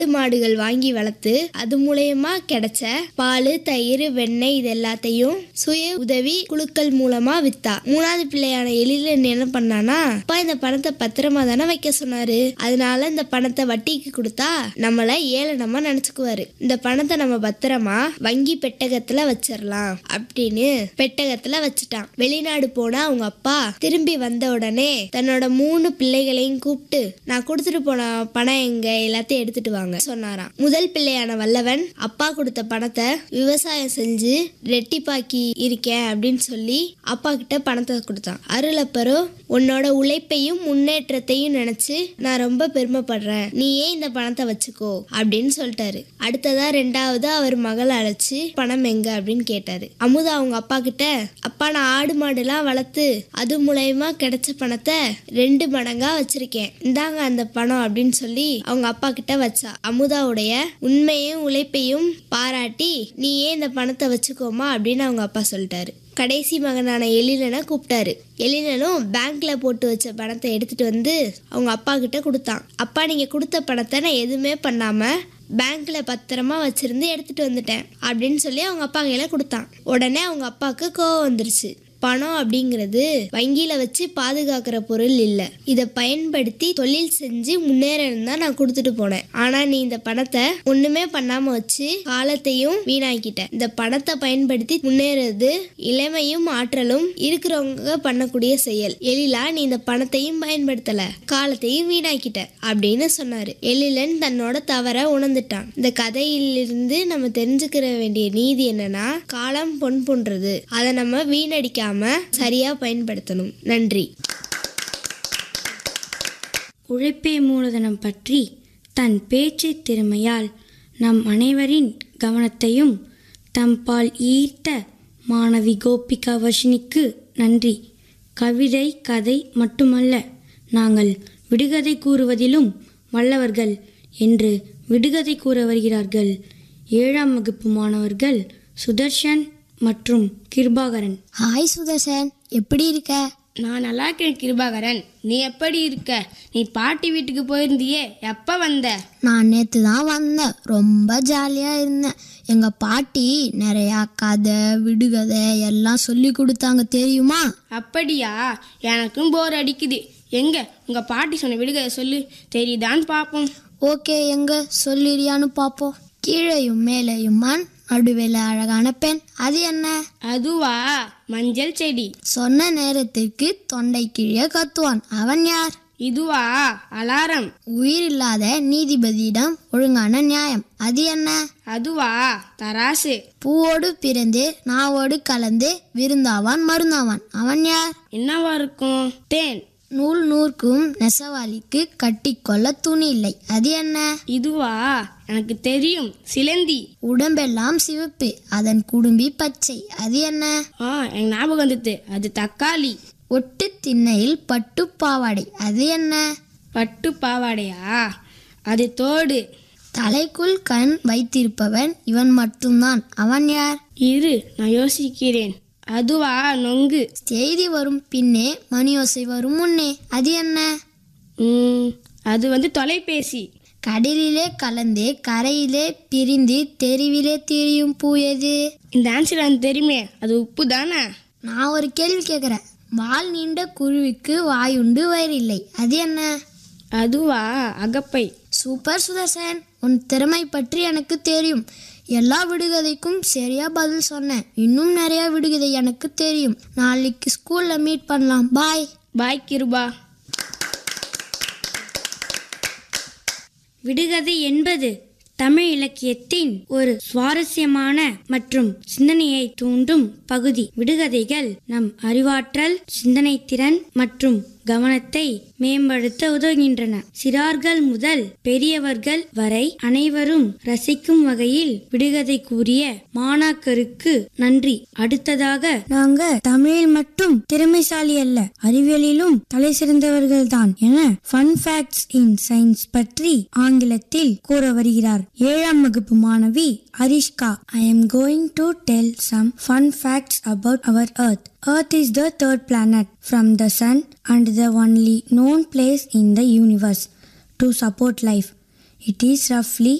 மாடுகள் வாங்கி வளர்த்து அது மூலயமா கிடைச்ச பால் தயிர் வெண்ணெய் இது எல்லாத்தையும் சுய உதவி குழுக்கள் மூலமா வித்தா மூணாவது பிள்ளையான எழிலன் என்ன பண்ணானா அப்பா இந்த பணத்தை பத்திரமா தானே வைக்க சொன்னாரு அதனால இந்த பணத்தை வட்டிக்கு கொடுத்தா நம்மள ஏளனமா நினைச்சுக்குவாரு இந்த பணத்தை நம்ம பத்திரமா வங்கி பெட்டகத்துல வச்சிடலாம் அப்படின்னு பெட்டகத்துல வச்சுட்டான் வெளிநாடு போன அவங்க அப்பா திரும்பி வந்த உடனே தன்னோட மூணு பிள்ளைகளையும் கூப்பிட்டு நான் கொடுத்துட்டு போன பணம் எங்க எல்லாத்தையும் எடுத்துட்டு வாங்க சொன்னாராம் முதல் பிள்ளையான வல்லவன் அப்பா கொடுத்த பணத்தை விவசாயம் செஞ்சு ரெட்டிப்பாக்கி இருக்கேன் அப்படின்னு சொல்லி அப்பா கிட்ட பணத்தை கொடுத்தான் அருளப்பரோ உன்னோட உழைப்பையும் முன்னேற்றத்தையும் நினைச்சு நான் ரொம்ப பெருமைப்படுறேன் நீ ஏன் இந்த பணத்தை வச்சுக்கோ அப்படின்னு சொல்லிட்டாரு அடுத்ததா ரெண்டாவது அவர் மகளை அழைச்சு பணம் எங்க அப்படின்னு கேட்டாரு அமுதா அவங்க அப்பா கிட்ட அப்பா நான் ஆடு மாடுலாம் வளர்த்து அது மூலயமா கிடைச்ச பணத்தை ரெண்டு மடங்கா வச்சிருக்கேன் இந்தாங்க அந்த பணம் அப்படின்னு சொல்லி அவங்க அப்பா கிட்ட வச்சா அமுதாவுடைய உண்மையும் உழைப்பையும் பாராட்டி நீ ஏன் இந்த பணத்தை வச்சுக்கோமா அப்படின்னு அவங்க அப்பா சொல்லிட்டாரு கடைசி மகனான எழிலனை கூப்பிட்டாரு எழிலனும் பேங்க்ல போட்டு வச்ச பணத்தை எடுத்துட்டு வந்து அவங்க அப்பா கிட்ட கொடுத்தான் அப்பா நீங்க கொடுத்த பணத்தை நான் எதுவுமே பண்ணாம பேங்க்ல பத்திரமா வச்சிருந்து எடுத்துட்டு வந்துட்டேன் அப்படின்னு சொல்லி அவங்க அப்பா கையில கொடுத்தான் உடனே அவங்க அப்பாவுக்கு கோவம் வந்துருச்சு பணம் அப்படிங்கிறது வங்கியில வச்சு பாதுகாக்கிற பொருள் இல்லை இதை பயன்படுத்தி தொழில் செஞ்சு முன்னேறணும் தான் நான் கொடுத்துட்டு போனேன் ஆனா நீ இந்த பணத்தை ஒண்ணுமே பண்ணாம வச்சு காலத்தையும் வீணாக்கிட்ட இந்த பணத்தை பயன்படுத்தி முன்னேறது இளமையும் ஆற்றலும் இருக்கிறவங்க பண்ணக்கூடிய செயல் எழிலா நீ இந்த பணத்தையும் பயன்படுத்தல காலத்தையும் வீணாக்கிட்ட அப்படின்னு சொன்னாரு எழிலன் தன்னோட தவற உணர்ந்துட்டான் இந்த கதையிலிருந்து நம்ம தெரிஞ்சுக்கிற வேண்டிய நீதி என்னன்னா காலம் பொன் போன்றது அதை நம்ம வீணடிக்காம சரியா பயன்படுத்தணும் நன்றி உழைப்பே மூலதனம் பற்றி தன் பேச்சு திறமையால் நம் அனைவரின் கவனத்தையும் தம்பால் ஈர்த்த மாணவி கோபிகா வர்ஷினிக்கு நன்றி கவிதை கதை மட்டுமல்ல நாங்கள் விடுகதை கூறுவதிலும் வல்லவர்கள் என்று விடுகதை கூற வருகிறார்கள் ஏழாம் வகுப்பு மாணவர்கள் சுதர்ஷன் மற்றும் கிருபாகரன் ஹாய் சுதர்சன் எப்படி இருக்க நான் நல்லா இருக்கேன் கிருபாகரன் நீ எப்படி இருக்க நீ பாட்டி வீட்டுக்கு போயிருந்தியே எப்ப வந்த நான் நேற்று தான் வந்தேன் ரொம்ப ஜாலியாக இருந்தேன் எங்கள் பாட்டி நிறையா கதை விடுகதை எல்லாம் சொல்லி கொடுத்தாங்க தெரியுமா அப்படியா எனக்கும் போர் அடிக்குது எங்க உங்க பாட்டி சொன்ன விடுகதை சொல்லு தெரியுதான்னு பார்ப்போம் ஓகே எங்க சொல்லிறியான்னு பார்ப்போம் கீழேயும் மேலேயும் மண் நடுவில் அழகான பெண் அது என்ன அதுவா மஞ்சள் செடி சொன்ன நேரத்திற்கு தொண்டை கீழே கத்துவான் அவன் யார் இதுவா அலாரம் உயிரில்லாத நீதிபதியிடம் ஒழுங்கான நியாயம் அது என்ன அதுவா தராசு பூவோடு பிறந்து நாவோடு கலந்து விருந்தாவான் மருந்தாவான் அவன் யார் என்னவா இருக்கும் தேன் நூல் நூற்கும் நெசவாளிக்கு கட்டிக்கொள்ள துணி இல்லை அது என்ன இதுவா எனக்கு தெரியும் சிலந்தி உடம்பெல்லாம் சிவப்பு அதன் குடும்பி பச்சை அது என்ன ஆ எனக்கு ஞாபகம் வந்துட்டு அது தக்காளி ஒட்டு திண்ணையில் பட்டு பாவாடை அது என்ன பட்டு பாவாடையா அது தோடு தலைக்குள் கண் வைத்திருப்பவன் இவன் மட்டும்தான் அவன் யார் இரு நான் யோசிக்கிறேன் அதுவா நொங்கு செய்தி வரும் பின்னே மணியோசை வரும் முன்னே அது என்ன ம், அது வந்து தொலைபேசி கடலிலே கலந்து கரையிலே பிரிந்து தெருவிலே திரியும் பூ எது இந்த ஆன்சர் எனக்கு தெரியுமே அது உப்பு தானே நான் ஒரு கேள்வி கேட்குறேன் வால் நீண்ட குருவிக்கு வாயுண்டு வயிறில்லை அது என்ன அதுவா அகப்பை சூப்பர் சுதர்சன் உன் திறமை பற்றி எனக்கு தெரியும் எல்லா விடுகதைக்கும் சரியா பதில் சொன்னேன் இன்னும் நிறைய விடுகதை எனக்கு தெரியும் நாளைக்கு ஸ்கூல்ல மீட் பண்ணலாம் பாய் பாய் கிருபா விடுகதை என்பது தமிழ் இலக்கியத்தின் ஒரு சுவாரஸ்யமான மற்றும் சிந்தனையை தூண்டும் பகுதி விடுகதைகள் நம் அறிவாற்றல் சிந்தனை திறன் மற்றும் கவனத்தை மேம்படுத்த உதவுகின்றன சிறார்கள் முதல் பெரியவர்கள் வரை அனைவரும் ரசிக்கும் வகையில் விடுகதை கூறிய மாணாக்கருக்கு நன்றி அடுத்ததாக நாங்க தமிழில் மட்டும் திறமைசாலி அல்ல அறிவியலிலும் தலை சிறந்தவர்கள் தான் என ஃபன் ஃபேக்ட்ஸ் இன் சயின்ஸ் பற்றி ஆங்கிலத்தில் கூற வருகிறார் ஏழாம் வகுப்பு மாணவி Arishka I am going to tell some fun facts about our earth Earth is the third planet from the Sun and the only known place in the universe to support life. It is roughly